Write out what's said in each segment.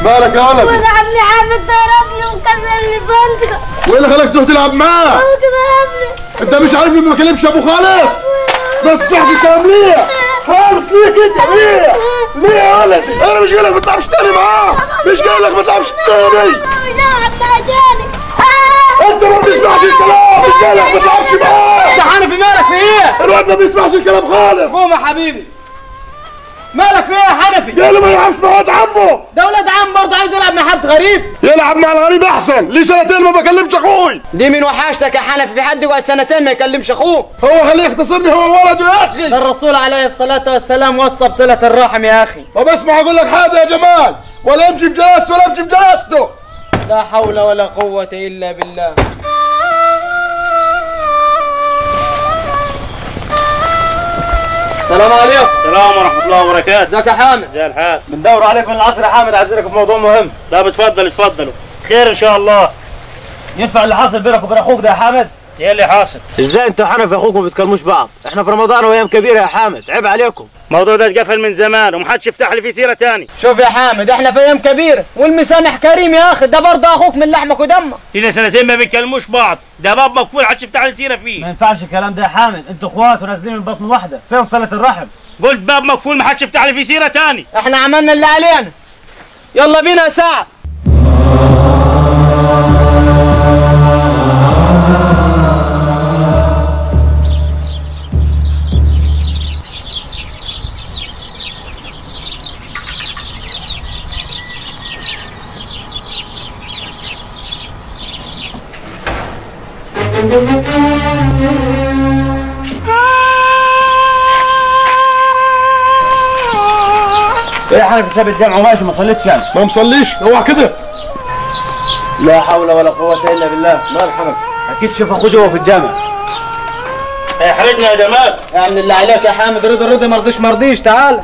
مالك يا ولد وانا عمي حامد ضربني وكسر لي بنطقه وايه اللي خلاك تروح تلعب معاه هو ضربني انت مش عارف اني ما بكلمش ابو خالص ما تسمعش الكلام ليه خالص ليه كده ليه ليه يا ولدي انا مش جايلك ما تلعبش تاني معاه مش جايلك ما تلعبش تاني لا عم اجاني انت ما بتسمعش الكلام مش جايلك ما تلعبش معاه يا حنفي مالك في ايه؟ الواد ما بيسمعش الكلام خالص قوم يا حبيبي مالك في ايه يا حنفي؟ جاي له ما يلعبش مع واد عمه ده ولاد عم برضه عايز يلعب مع حد غريب يلعب مع الغريب احسن ليه سنتين ما بكلمش اخوي دي من وحاشتك يا حنفي في حد يقعد سنتين ما يكلمش اخوه هو خليه يختصرني هو ولده يا اخي ده الرسول عليه الصلاة والسلام وصى بصلة الرحم يا أخي طب اسمع اقول لك حاجه يا جمال ولا امشي في جلسته ولا امشي في جلسته لا حول ولا قوة إلا بالله السلام عليكم السلام ورحمة الله وبركاته ازيك يا حامد زي الحال بندور عليك من العصر يا حامد عايزينك في موضوع مهم لا بتفضل اتفضلوا خير ان شاء الله ينفع اللي حاصل بينك وبين اخوك ده يا حامد ايه اللي حاصل ازاي انت وحنفي اخوك ما بتكلموش بعض احنا في رمضان وايام كبيره يا حامد عيب عليكم الموضوع ده اتقفل من زمان ومحدش يفتح لي فيه سيرة تاني شوف يا حامد احنا في ايام كبيره والمسامح كريم يا اخي ده برضه اخوك من لحمك ودمك لنا سنتين ما بيكلموش بعض ده باب مقفول محدش يفتح لي سيرة فيه ينفعش الكلام ده يا حامد انتوا اخوات ونازلين من بطن واحده فين صله الرحم قلت باب مقفول محدش يفتح لي فيه سيرة تاني احنا عملنا اللي علينا يلا بينا يا سعد ايه يا حنفي ساب الجامع وماشي ما صليتش يعني ما مصليش اوعى كده لا حول ولا قوه الا بالله مال حنفي اكيد شوف اخوه جوه في الجامع احرجنا يا جمال اعمل اللي عليك يا حامد رضي رضي مرضيش مرضيش تعال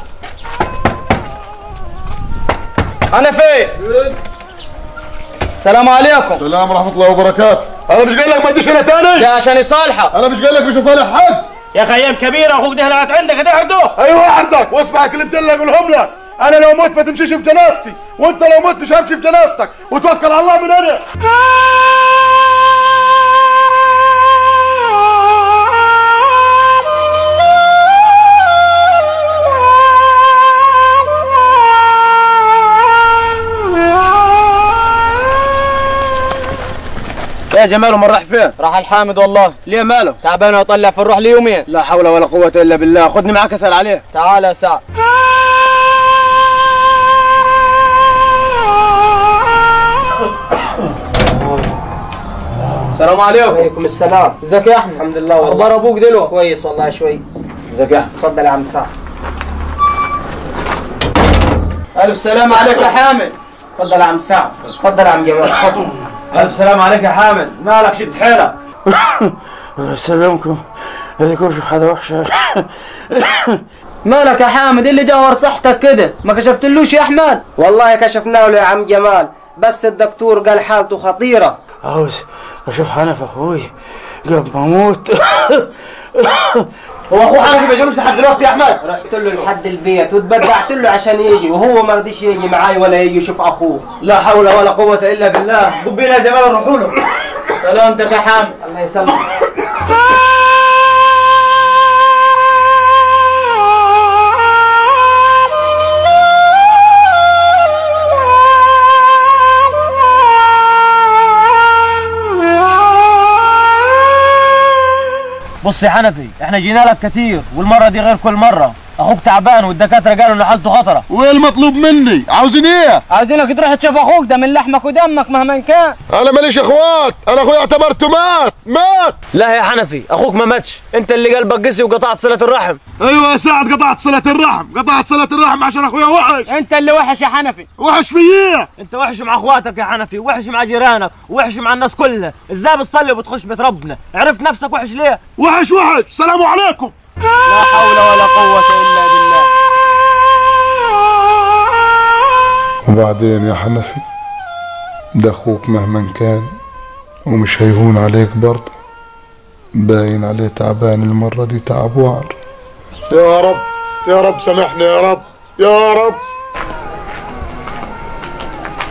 انا فين السلام عليكم السلام ورحمه الله وبركاته انا مش قايل لك ما تجيش هنا تاني ده عشان يصالحك انا مش قايل لك مش هصالح حد يا اخي ايام كبيرة اخوك ده لقيت عندك هتحرده ايوه عندك واسمع كلمتين اللي اقولهم لك انا لو مت ما تمشيش في جنازتي وانت لو مت مش همشي في جنازتك وتوكل على الله من هنا يا جمال امال راح فين راح الحامد والله ليه ماله تعبان واطلع في الروح ليومين لا حول ولا قوه الا بالله خدني معاك اسال عليه تعال يا سعد السلام عليكم عليكم السلام ازيك يا احمد الحمد لله والله اخبار ابوك دلوقتي كويس والله شوي ازيك يا احمد تفضل يا عم سعد الف سلام عليك يا حامد تفضل يا عم سعد تفضل يا عم جمال تفضل الف سلام عليك يا حامد مالك شد حيلك سلامكم هذيكم شو حدا وحشة مالك يا حامد إيه اللي دور صحتك كده ما كشفتلوش يا احمد والله كشفنا له يا عم جمال بس الدكتور قال حالته خطيرة عاوز اشوف حنف اخوي قبل ما اموت هو اخوه حنفي ما جالوش لحد دلوقتي يا احمد رحت له لحد البيت وتبدعت له عشان يجي وهو ما رضيش يجي معاي ولا يجي يشوف اخوه لا حول ولا قوه الا بالله قم بينا يا جمال نروحوا له سلامتك يا حامد الله يسلمك بص يا حنفي احنا جينا لك كتير والمره دي غير كل مره اخوك تعبان والدكاتره قالوا ان حالته خطره وايه المطلوب مني عاوزين ايه عاوزينك تروح تشوف اخوك ده من لحمك ودمك مهما كان انا ماليش اخوات انا اخويا اعتبرته مات مات لا يا حنفي اخوك ما ماتش انت اللي قلبك قسي وقطعت صله الرحم ايوه يا سعد قطعت صلة الرحم قطعت صلة الرحم عشان اخويا وحش انت اللي وحش يا حنفي وحش في ايه انت وحش مع اخواتك يا حنفي وحش مع جيرانك وحش مع الناس كلها ازاي بتصلي وبتخش بيت ربنا عرفت نفسك وحش ليه وحش وحش سلام عليكم لا حول ولا قوة الا بالله وبعدين يا حنفي ده اخوك مهما كان ومش هيهون عليك برضه باين عليه تعبان المرة دي تعب وعر يا رب يا رب سامحني يا رب يا رب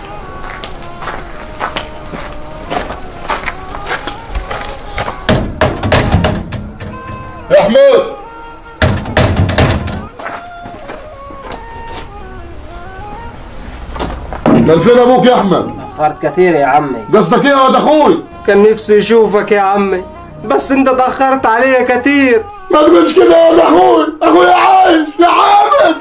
كان فين ابوك يا احمد أخرت كثير يا عمي قصدك ايه يا واد اخوي كان نفسي يشوفك يا عمي بس انت تأخرت عليا كثير ما تقولش كده يا واد اخوي اخويا عايش يا حامد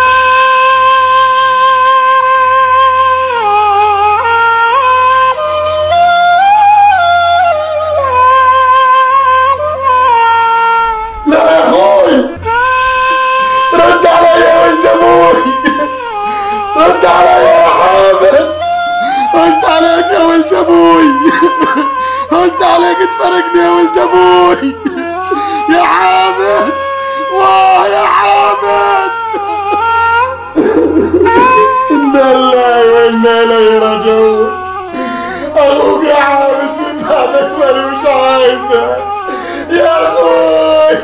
لا يا اخوي رد عليا وانت ابوي رد عليا يا حامد رد عليك يا ولد ابوي رد عليك تفرقني يا ولد ابوي يا حامد واه يا حامد انا لله وانا اليه راجعون اخوك يا حامد من بعدك مالي مش عايزه يا اخوي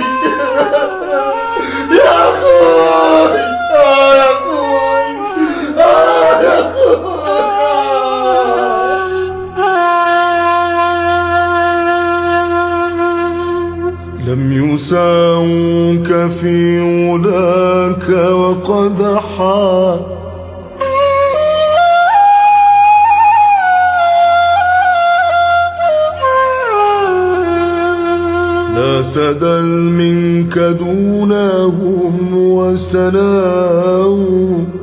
يا اخوي اه يا اخوي اه يا اخوي لم يساوك في علاك وقد حا لا سدل منك دونهم وسناهم